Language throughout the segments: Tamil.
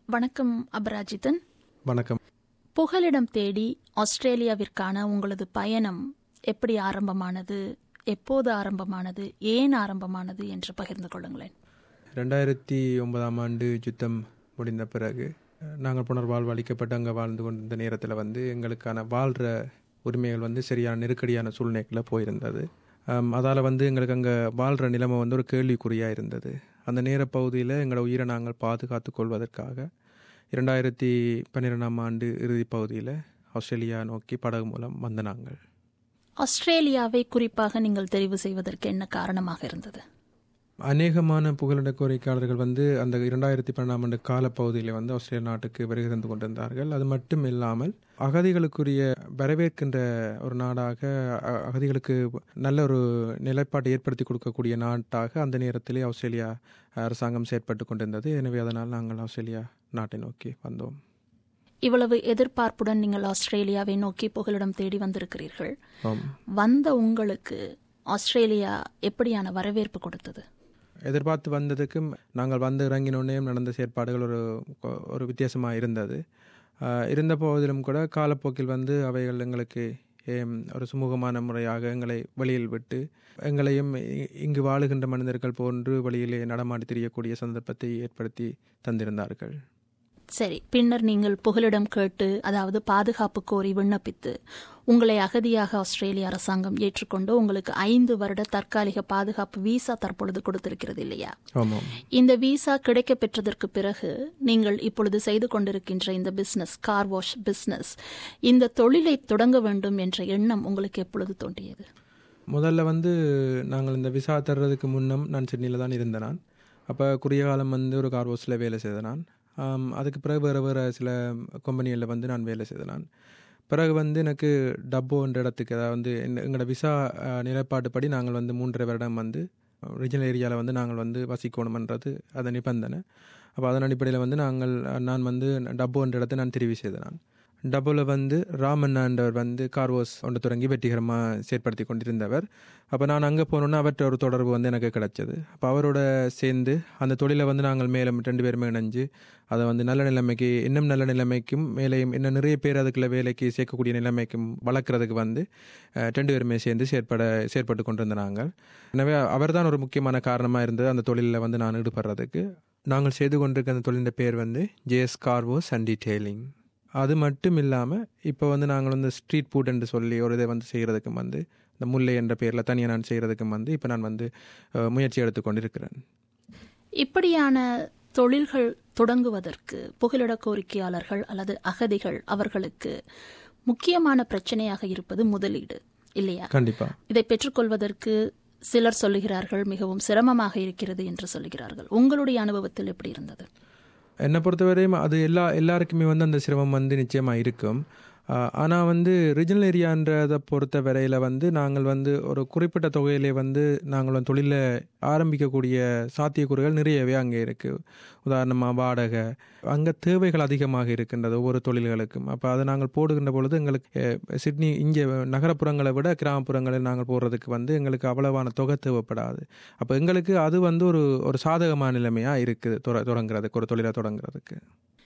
வணக்கம் அபராஜிதன் வணக்கம் புகலிடம் தேடி ஆஸ்திரேலியாவிற்கான உங்களது பயணம் எப்படி ஆரம்பமானது எப்போது ஆரம்பமானது ஏன் ஆரம்பமானது என்று பகிர்ந்து கொள்ளுங்களேன் ரெண்டாயிரத்தி ஒன்பதாம் ஆண்டு யுத்தம் முடிந்த பிறகு நாங்கள் புனர்வாழ்வு அளிக்கப்பட்டு அங்கே வாழ்ந்து கொண்டிருந்த நேரத்தில் வந்து எங்களுக்கான வாழ்கிற உரிமைகள் வந்து சரியான நெருக்கடியான சூழ்நிலைகளில் போயிருந்தது அதால் வந்து எங்களுக்கு அங்கே வாழ்கிற நிலைமை வந்து ஒரு கேள்விக்குறியாக இருந்தது அந்த நேர பகுதியில் எங்களோட உயிரை நாங்கள் பாதுகாத்து கொள்வதற்காக இரண்டாயிரத்தி பன்னிரெண்டாம் ஆண்டு இறுதி பகுதியில் ஆஸ்திரேலியா நோக்கி படகு மூலம் வந்த நாங்கள் ஆஸ்திரேலியாவை குறிப்பாக நீங்கள் தெரிவு செய்வதற்கு என்ன காரணமாக இருந்தது அநேகமான புகலிட கோரிக்கையாளர்கள் வந்து அந்த இரண்டாயிரத்தி பன்னெண்டாம் ஆண்டு காலப்பகுதியில் வந்து ஆஸ்திரேலியா நாட்டுக்கு வருகை தந்து கொண்டிருந்தார்கள் அது மட்டும் இல்லாமல் அகதிகளுக்குரிய வரவேற்கின்ற ஒரு நாடாக அ- அகதிகளுக்கு நல்ல ஒரு நிலைப்பாட்டை ஏற்படுத்தி கொடுக்கக்கூடிய நாட்டாக அந்த நேரத்திலே ஆஸ்திரேலியா அரசாங்கம் செயற்பட்டு கொண்டிருந்தது எனவே அதனால் நாங்கள் ஆஸ்திரேலியா நாட்டை நோக்கி வந்தோம் இவ்வளவு எதிர்பார்ப்புடன் நீங்கள் ஆஸ்திரேலியாவை நோக்கி புகலிடம் தேடி வந்திருக்கிறீர்கள் ஆம். வந்த உங்களுக்கு ஆஸ்திரேலியா எப்படியான வரவேற்பு கொடுத்தது எதிர்பார்த்து வந்ததுக்கும் நாங்கள் வந்து இறங்கினோடனே நடந்த செயற்பாடுகள் ஒரு ஒரு வித்தியாசமாக இருந்தது ஆஹ் இருந்த போதிலும் கூட காலப்போக்கில் வந்து அவைகள் எங்களுக்கு ஏம், ஒரு சுமூகமான முறையாக எங்களை வெளியில் விட்டு எங்களையும் இ- இங்கு வாழுகின்ற மனிதர்கள் போன்று வெளியிலே நடமாடி திரியக்கூடிய சந்தர்ப்பத்தை ஏற்படுத்தி தந்திருந்தார்கள் சரி பின்னர் நீங்கள் புகலிடம் கேட்டு அதாவது பாதுகாப்பு கோரி விண்ணப்பித்து உங்களை அகதியாக ஆஸ்திரேலிய அரசாங்கம் ஏற்றுக்கொண்டு உங்களுக்கு ஐந்து வருட தற்காலிக பாதுகாப்பு விசா தற்பொழுது கொடுத்திருக்கிறது இல்லையா ஆமாம் இந்த விசா கிடைக்க பெற்றதற்கு பிறகு நீங்கள் இப்பொழுது செய்து கொண்டிருக்கின்ற இந்த பிசினஸ் கார் வாஷ் பிசினஸ் இந்த தொழிலை தொடங்க வேண்டும் என்ற எண்ணம் உங்களுக்கு எப்பொழுது தோன்றியது முதல்ல வந்து நாங்கள் இந்த விசா தர்றதுக்கு முன்னம் நான் சென்னையில் தான் இருந்தேன் நான் அப்போ குறுகிய காலம் வந்து ஒரு கார்வோஸில் வேலை செய்தேன் நான் ஆம், அதுக்கு பிறகு வேறு வேறு சில கம்பெனிகளில் வந்து நான் வேலை செய்தேன் நான் பிறகு வந்து எனக்கு டப்போன்ற இடத்துக்கு அதாவது வந்து எங்க- எங்களோட விசா அஹ், நிலைப்பாட்டுப்படி நாங்கள் வந்து மூன்றரை வருடம் வந்து ரிஜினல் ஏரியாவில் வந்து நாங்கள் வந்து வசிக்கணுமன்றது அது நிபந்தனை அப்போ அதன் அடிப்படையில் வந்து நாங்கள் நான் வந்து டப்போன்ற இடத்தை நான் தெரிவு செய்தேன் நான் டபுளில் வந்து ராமண்ணாண்டவர் வந்து கார்வோஸ் ஒன்று தொடங்கி வெற்றிகரமாக செயற்படுத்தி கொண்டிருந்தவர் அப்போ நான் அங்கே போனோன்னா அவர்கிட்ட ஒரு தொடர்பு வந்து எனக்கு கிடைச்சது அப்போ அவரோட சேர்ந்து அந்த தொழிலை வந்து நாங்கள் மேலும் ரெண்டு பேருமே இணைஞ்சு அதை வந்து நல்ல நிலைமைக்கு இன்னும் நல்ல நிலைமைக்கும் மேலேயும் இன்னும் நிறைய பேர் அதுக்குள்ள வேலைக்கு சேர்க்கக்கூடிய நிலைமைக்கும் வளர்க்குறதுக்கு வந்து அஹ், ரெண்டு பேருமே சேர்ந்து செயற்பட செயற்பட்டு கொண்டிருந்த நாங்கள் எனவே அவர்தான் ஒரு முக்கியமான காரணமாக இருந்தது அந்த தொழிலில் வந்து நான் ஈடுபடுறதுக்கு நாங்கள் செய்து கொண்டிருக்க அந்த தொழிலின் பேர் வந்து ஜேஎஸ் கார்வோஸ் அண்ட் டீட்டெயிலிங் அது மட்டும் இல்லாமல் இப்போ வந்து நாங்கள் வந்து ஸ்ட்ரீட் ஃபுட் என்று சொல்லி ஒரு இதை வந்து செய்கிறதுக்கும் வந்து இந்த முல்லை என்ற பேரில் தனியாக நான் செய்கிறதுக்கும் வந்து இப்போ நான் வந்து அஹ், முயற்சி எடுத்துக்கொண்டிருக்கிறேன் இப்படியான தொழில்கள் தொடங்குவதற்கு புகலிட கோரிக்கையாளர்கள் அல்லது அகதிகள் அவர்களுக்கு முக்கியமான பிரச்சனையாக இருப்பது முதலீடு இல்லையா கண்டிப்பாக இதை பெற்றுக்கொள்வதற்கு சிலர் சொல்லுகிறார்கள் மிகவும் சிரமமாக இருக்கிறது என்று சொல்லுகிறார்கள் உங்களுடைய அனுபவத்தில் எப்படி இருந்தது என்னை பொறுத்தவரையும் அது எல்லா எல்லாருக்குமே வந்து அந்த சிரமம் வந்து நிச்சயமாக இருக்கும் ஆனால் வந்து ரிஜனல் ஏரியான்றதை பொறுத்த வரையில் வந்து நாங்கள் வந்து ஒரு குறிப்பிட்ட தொகையிலே வந்து நாங்கள் வந்து தொழிலை ஆரம்பிக்கக்கூடிய சாத்தியக்கூறுகள் நிறையவே அங்கே இருக்குது உதாரணமாக வாடகை அங்கே தேவைகள் அதிகமாக இருக்கின்றது ஒவ்வொரு தொழில்களுக்கும் அப்போ அதை நாங்கள் போடுகின்ற பொழுது எங்களுக்கு அஹ், சிட்னி இங்கே நகரப்புறங்களை விட கிராமப்புறங்களில் நாங்கள் போடுறதுக்கு வந்து எங்களுக்கு அவ்வளவான தொகை தேவைப்படாது அப்போ எங்களுக்கு அது வந்து ஒரு ஒரு சாதகமான நிலைமையாக இருக்குது தொட தொடங்குறதுக்கு ஒரு தொழிலை தொடங்குறதுக்கு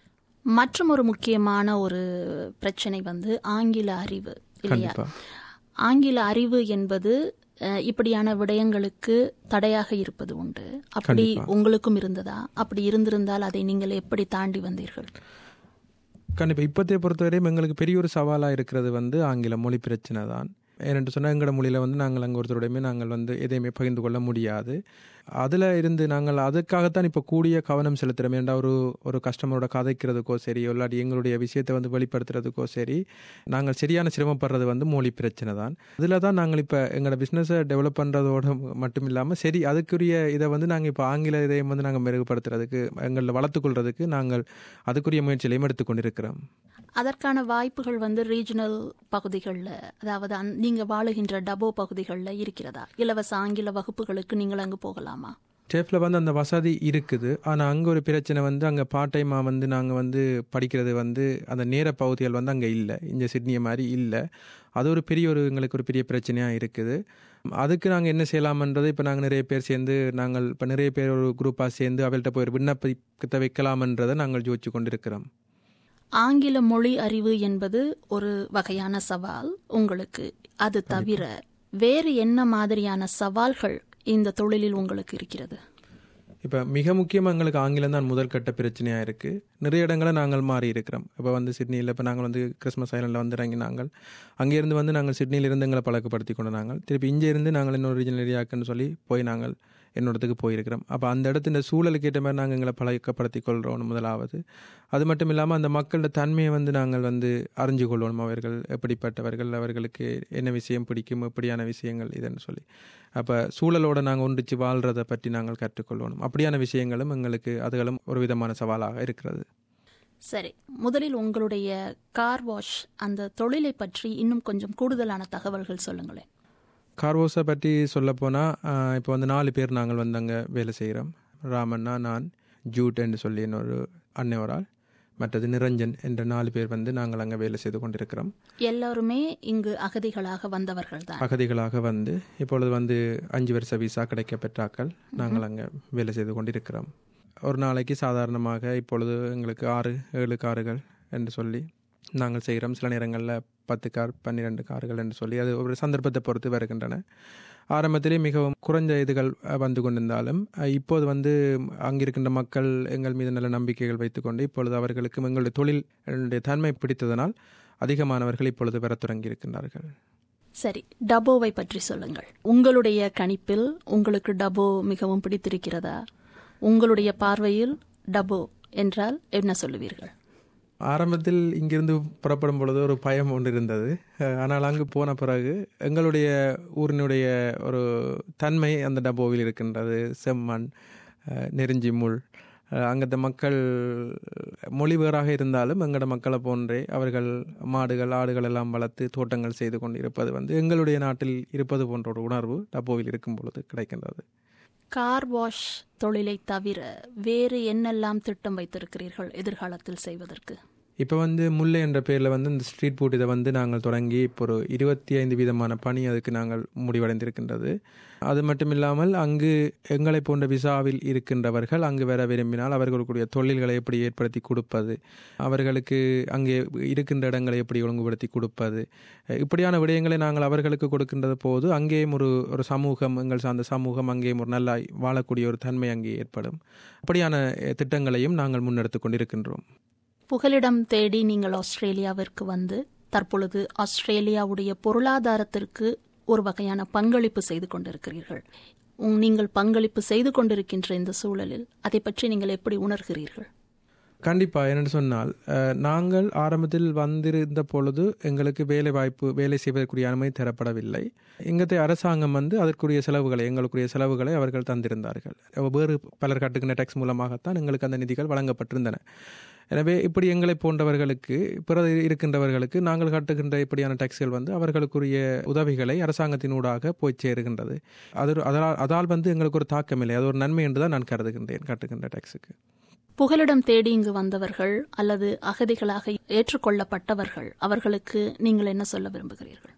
மற்றும் ஒரு முக்கியமான ஒரு பிரச்சனை வந்து ஆங்கில அறிவு இல்லையா கண்டிப்பா ஆங்கில அறிவு என்பது அஹ், இப்படியான விடயங்களுக்கு தடையாக இருப்பது உண்டு அப்படி கண்டிப்பா. உங்களுக்கும் இருந்ததா அப்படி இருந்திருந்தால் அதை நீங்கள் எப்படி தாண்டி வந்தீர்கள் கண்டிப்பாக இப்போத்தைய பொறுத்தவரையும் எங்களுக்கு பெரிய ஒரு சவாலாக இருக்கிறது வந்து ஆங்கில மொழி பிரச்சனை தான் ஏனென்று சொன்னால் எங்களோட மொழியில் வந்து நாங்கள் அங்கே ஒருத்தருடையுமே நாங்கள் வந்து எதையுமே பகிர்ந்து கொள்ள முடியாது அதில் இருந்து நாங்கள் அதுக்காகத்தான் இப்போ கூடிய கவனம் செலுத்துகிறோம் ஏன்டா ஒரு ஒரு கஸ்டமரோட கதைக்கிறதுக்கோ சரி இல்லாட்டி எங்களுடைய விஷயத்தை வந்து வெளிப்படுத்துறதுக்கோ சரி நாங்கள் சரியான சிரமப்படுறது வந்து மொழி பிரச்சனை தான் அதில் தான் நாங்கள் இப்போ எங்களோட பிஸ்னஸை டெவலப் பண்ணுறதோட மட்டும் இல்லாமல் சரி அதுக்குரிய இதை வந்து நாங்கள் இப்போ ஆங்கில இதையும் வந்து நாங்கள் மெருகுபடுத்துறதுக்கு எங்களை வளர்த்துக்கொள்றதுக்கு நாங்கள் அதுக்குரிய முயற்சிகளையும் எடுத்துக்கொண்டிருக்கிறோம் அதற்கான வாய்ப்புகள் வந்து ரீஜனல் பகுதிகளில் அதாவது அந்- நீங்க வாழுகின்ற டபோ பகுதிகளில் இருக்கிறதா இலவச ஆங்கில வகுப்புகளுக்கு நீங்கள் அங்கு போகலாமா டேஃபில் வந்து அந்த வசதி இருக்குது ஆனால் அங்கே ஒரு பிரச்சனை வந்து அங்கே பார்ட் டைமாக வந்து நாங்கள் வந்து படிக்கிறது வந்து அந்த நேர பகுதிகள் வந்து அங்கே இல்லை இந்த சிட்னியை மாதிரி இல்லை அது ஒரு பெரிய ஒரு எங்களுக்கு ஒரு பெரிய பிரச்சனையாக இருக்குது அதுக்கு நாங்கள் என்ன செய்யலாமன்றது இப்போ நாங்கள் நிறைய பேர் சேர்ந்து நாங்கள் இப்போ நிறைய பேர் ஒரு குரூப்பாக சேர்ந்து அவள்கிட்ட போய் ஒரு விண்ணப்பத்தை வைக்கலாமன்றதை நாங்கள் யோசிச்சு கொண்டிருக்கிறோம் ஆங்கில மொழி அறிவு என்பது ஒரு வகையான சவால் உங்களுக்கு அது தவிர வேறு என்ன மாதிரியான சவால்கள் இந்த தொழிலில் உங்களுக்கு இருக்கிறது இப்போ மிக முக்கியமாக எங்களுக்கு ஆங்கிலம் தான் முதல் கட்ட பிரச்சனையாக இருக்குது நிறைய இடங்களை நாங்கள் மாறி இருக்கிறோம் இப்போ வந்து சிட்னியில் இப்போ நாங்கள் வந்து கிறிஸ்மஸ் ஐலண்டில் வந்து இறங்கி நாங்கள் அங்கேருந்து வந்து நாங்கள் சிட்னியிலிருந்து எங்களை பழக்கப்படுத்தி கொண்டு நாங்கள் திருப்பி இங்கே இருந்து நாங்கள் இன்னொரு ரீஜனல் ஏரியாக்குன்னு சொல்லி போய் நாங்கள் என்னோடத்துக்கு போயிருக்கிறோம் அப்போ அந்த இடத்துல சூழலுக்கு ஏற்ற மாதிரி நாங்கள் எங்களை பழக்கப்படுத்தி கொள்கிறோம் முதலாவது அது மட்டும் இல்லாமல் அந்த மக்களோட தன்மையை வந்து நாங்கள் வந்து அறிஞ்சு கொள்ளணும் அவர்கள் எப்படிப்பட்டவர்கள் அவர்களுக்கு என்ன விஷயம் பிடிக்கும் எப்படியான விஷயங்கள் இதுன்னு சொல்லி அப்போ சூழலோட நாங்கள் ஒன்றிச்சு வாழ்கிறத பற்றி நாங்கள் கற்றுக்கொள்ளணும் அப்படியான விஷயங்களும் எங்களுக்கு அதுகளும் ஒரு விதமான சவாலாக இருக்கிறது சரி முதலில் உங்களுடைய கார் வாஷ் அந்த தொழிலை பற்றி இன்னும் கொஞ்சம் கூடுதலான தகவல்கள் சொல்லுங்களேன் கார்வோஸை பற்றி சொல்லப்போனால் இப்போ வந்து நாலு பேர் நாங்கள் வந்து அங்கே வேலை செய்கிறோம் ராமண்ணா நான் ஜூட் என்று சொல்லி இன்னொரு அன்னை ஒரு ஆள் மற்றது நிரஞ்சன் என்ற நாலு பேர் வந்து நாங்கள் அங்கே வேலை செய்து கொண்டிருக்கிறோம் எல்லாருமே இங்கு அகதிகளாக வந்தவர்கள் தான் அகதிகளாக வந்து இப்பொழுது வந்து அஞ்சு வருஷ விசா கிடைக்க பெற்றாக்கள் நாங்கள் அங்கே வேலை செய்து கொண்டிருக்கிறோம் ஒரு நாளைக்கு சாதாரணமாக இப்பொழுது எங்களுக்கு ஆறு ஏழு கார்கள் என்று சொல்லி நாங்கள் செய்கிறோம் சில நேரங்களில் பத்து கார் பன்னிரெண்டு கார்கள் என்று சொல்லி அது ஒரு சந்தர்ப்பத்தை பொறுத்து வருகின்றன ஆரம்பத்திலே மிகவும் குறைஞ்ச இதுகள் வந்து கொண்டிருந்தாலும் இப்போது வந்து அங்கிருக்கின்ற மக்கள் எங்கள் மீது நல்ல நம்பிக்கைகள் வைத்துக்கொண்டு இப்பொழுது அவர்களுக்கும் எங்களுடைய தொழில் தன்மை பிடித்ததனால் அதிகமானவர்கள் இப்பொழுது பெற தொடங்கி இருக்கின்றார்கள் சரி டபோவை பற்றி சொல்லுங்கள் உங்களுடைய கணிப்பில் உங்களுக்கு டபோ மிகவும் பிடித்திருக்கிறதா உங்களுடைய பார்வையில் டபோ என்றால் என்ன சொல்லுவீர்கள் ஆரம்பத்தில் இங்கிருந்து புறப்படும் பொழுது ஒரு பயம் ஒன்று இருந்தது ஆனால் அங்கு போன பிறகு எங்களுடைய ஊரினுடைய ஒரு தன்மை அந்த டப்போவில் இருக்கின்றது செம்மண் நெருஞ்சி முள் அங்கத்த மக்கள் மொழி வேறாக இருந்தாலும் எங்களோட மக்களை போன்றே அவர்கள் மாடுகள் ஆடுகள் எல்லாம் வளர்த்து தோட்டங்கள் செய்து கொண்டு இருப்பது வந்து எங்களுடைய நாட்டில் இருப்பது போன்ற ஒரு உணர்வு டப்போவில் இருக்கும் பொழுது கிடைக்கின்றது கார் வாஷ் தொழிலை தவிர வேறு என்னெல்லாம் திட்டம் வைத்திருக்கிறீர்கள் எதிர்காலத்தில் செய்வதற்கு இப்போ வந்து முல்லை என்ற பேரில் வந்து இந்த ஸ்ட்ரீட் ஃபுட் இதை வந்து நாங்கள் தொடங்கி இப்போ ஒரு இருபத்தி ஐந்து விதமான பணி அதுக்கு நாங்கள் முடிவடைந்திருக்கின்றது அது மட்டும் இல்லாமல் அங்கு எங்களை போன்ற விசாவில் இருக்கின்றவர்கள் அங்கு வர விரும்பினால் அவர்களுடைய தொழில்களை எப்படி ஏற்படுத்தி கொடுப்பது அவர்களுக்கு அங்கே இருக்கின்ற இடங்களை எப்படி ஒழுங்குபடுத்தி கொடுப்பது இப்படியான விடயங்களை நாங்கள் அவர்களுக்கு கொடுக்கின்றது போது அங்கேயும் ஒரு ஒரு சமூகம் எங்கள் சார்ந்த சமூகம் அங்கேயும் ஒரு நல்ல வாழக்கூடிய ஒரு தன்மை அங்கே ஏற்படும் அப்படியான திட்டங்களையும் நாங்கள் முன்னெடுத்து கொண்டிருக்கின்றோம் புகலிடம் தேடி நீங்கள் ஆஸ்திரேலியாவிற்கு வந்து தற்பொழுது ஆஸ்திரேலியாவுடைய பொருளாதாரத்திற்கு ஒரு வகையான பங்களிப்பு செய்து கொண்டிருக்கிறீர்கள் நீங்கள் பங்களிப்பு செய்து கொண்டிருக்கின்ற இந்த சூழலில் அதை பற்றி நீங்கள் எப்படி உணர்கிறீர்கள் கண்டிப்பாக என்னென்னு சொன்னால் நாங்கள் ஆரம்பத்தில் வந்திருந்த பொழுது எங்களுக்கு வேலை வாய்ப்பு வேலை செய்வதற்குரிய அனுமதி தரப்படவில்லை இங்கத்தை அரசாங்கம் வந்து அதற்குரிய செலவுகளை எங்களுக்குரிய செலவுகளை அவர்கள் தந்திருந்தார்கள் வேறு பலர் கட்டுகின்ற டேக்ஸ் மூலமாகத்தான் எங்களுக்கு அந்த நிதிகள் வழங்கப்பட்டிருந்தன எனவே இப்படி எங்களை போன்றவர்களுக்கு பிற இருக்கின்றவர்களுக்கு நாங்கள் கட்டுகின்ற இப்படியான டேக்ஸ்கள் வந்து அவர்களுக்குரிய உதவிகளை அரசாங்கத்தினூடாக போய் சேருகின்றது அது அதனால் அதால் வந்து எங்களுக்கு ஒரு தாக்கம் இல்லை அது ஒரு நன்மை என்று தான் நான் கருதுகின்றேன் கட்டுகின்ற டேக்ஸுக்கு புகலிடம் தேடி இங்கு வந்தவர்கள் அல்லது அகதிகளாக ஏற்றுக்கொள்ளப்பட்டவர்கள் அவர்களுக்கு நீங்கள் என்ன சொல்ல விரும்புகிறீர்கள்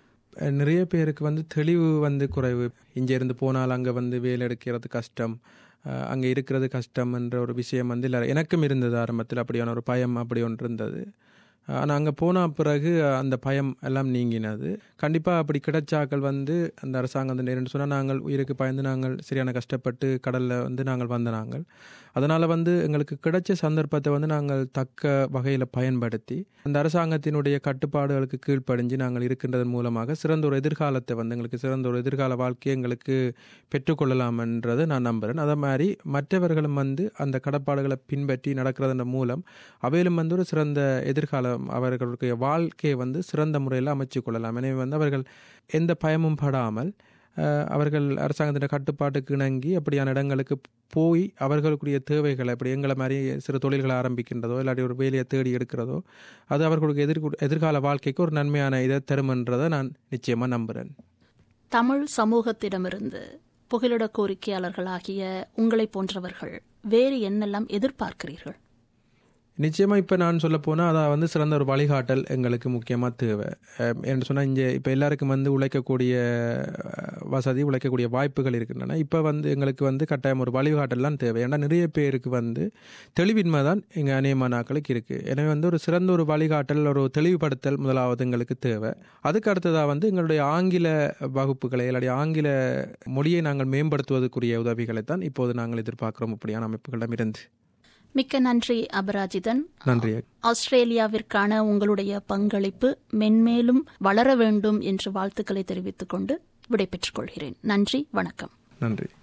நிறைய பேருக்கு வந்து தெளிவு வந்து குறைவு இங்கே இருந்து போனால் அங்கே வந்து வேலை எடுக்கிறது கஷ்டம் அங்கே இருக்கிறது கஷ்டம் என்ற ஒரு விஷயம் வந்து இல்லை எனக்கும் இருந்தது ஆரம்பத்தில் அப்படியான ஒரு பயம் அப்படி ஒன்று இருந்தது ஆனால் அங்கே போன பிறகு அந்த பயம் எல்லாம் நீங்கினது கண்டிப்பாக அப்படி கிடைச்சாக்கள் வந்து அந்த அரசாங்கம் நேரன்னு சொன்னால் நாங்கள் உயிருக்கு பயந்து நாங்கள் சரியான கஷ்டப்பட்டு கடலில் வந்து நாங்கள் வந்த நாங்கள் அதனால் வந்து எங்களுக்கு கிடைச்ச சந்தர்ப்பத்தை வந்து நாங்கள் தக்க வகையில் பயன்படுத்தி அந்த அரசாங்கத்தினுடைய கட்டுப்பாடுகளுக்கு கீழ்ப்படிஞ்சு நாங்கள் இருக்கின்றதன் மூலமாக சிறந்த ஒரு எதிர்காலத்தை வந்து எங்களுக்கு சிறந்த ஒரு எதிர்கால வாழ்க்கையை எங்களுக்கு பெற்றுக்கொள்ளலாம்ன்றதை நான் நம்புகிறேன் அதே மாதிரி மற்றவர்களும் வந்து அந்த கடப்பாடுகளை பின்பற்றி நடக்கிறதன் மூலம் அவையிலும் வந்து ஒரு சிறந்த எதிர்காலம் அவர்களுடைய வாழ்க்கையை வந்து சிறந்த முறையில் அமைச்சு கொள்ளலாம் எனவே வந்து அவர்கள் எந்த பயமும் படாமல் அவர்கள் அரசாங்கத்தின் கட்டுப்பாட்டுக்கு இணங்கி அப்படியான இடங்களுக்கு போய் அவர்களுக்குரிய தேவைகளை அப்படி எங்களை மாதிரி சிறு தொழில்களை ஆரம்பிக்கின்றதோ இல்லாட்டி ஒரு வேலையை தேடி எடுக்கிறதோ அது அவர்களுக்கு எதிர் எதிர்கால வாழ்க்கைக்கு ஒரு நன்மையான இதை தருமென்றதை நான் நிச்சயமாக நம்புகிறேன் தமிழ் சமூகத்திடமிருந்து புகலிட கோரிக்கையாளர்களாகிய உங்களை போன்றவர்கள் வேறு என்னெல்லாம் எதிர்பார்க்கிறீர்கள் நிச்சயமா இப்ப நான் சொல்ல போனா அதான் வந்து சிறந்த ஒரு வழிகாட்டல் எங்களுக்கு முக்கியமா தேவை அஹ் என்று சொன்னா இங்க இப்ப எல்லாருக்கும் வந்து உழைக்கக்கூடிய அஹ், வசதி உழைக்கக்கூடிய வாய்ப்புகள் இருக்கின்றன இப்ப வந்து எங்களுக்கு வந்து கட்டாயம் ஒரு வழிகாட்டல்லாம் தேவை ஏன்னா நிறைய பேருக்கு வந்து தெளிவின்மை தான் இங்க அநேகமான ஆட்களுக்கு இருக்கு எனவே வந்து ஒரு சிறந்த ஒரு வழிகாட்டல் ஒரு தெளிவுபடுத்தல் முதலாவது எங்களுக்கு தேவை அதுக்கு அடுத்ததா வந்து எங்களுடைய ஆங்கில வகுப்புகளை இல்லாட்டி ஆங்கில மொழியை நாங்கள் மேம்படுத்துவதற்குரிய உதவிகளை தான் இப்போது நாங்கள் எதிர்பார்க்கிறோம் இப்படியான அமைப்புகளிடம் இருந்து மிக்க நன்றி அபராஜிதன் நன்றி ஆஸ்திரேலியாவிற்கான உங்களுடைய பங்களிப்பு மென்மேலும் வளர வேண்டும் என்று வாழ்த்துக்களை தெரிவித்துக் கொண்டு விடைபெற்றுக் கொள்கிறேன் நன்றி வணக்கம் நன்றி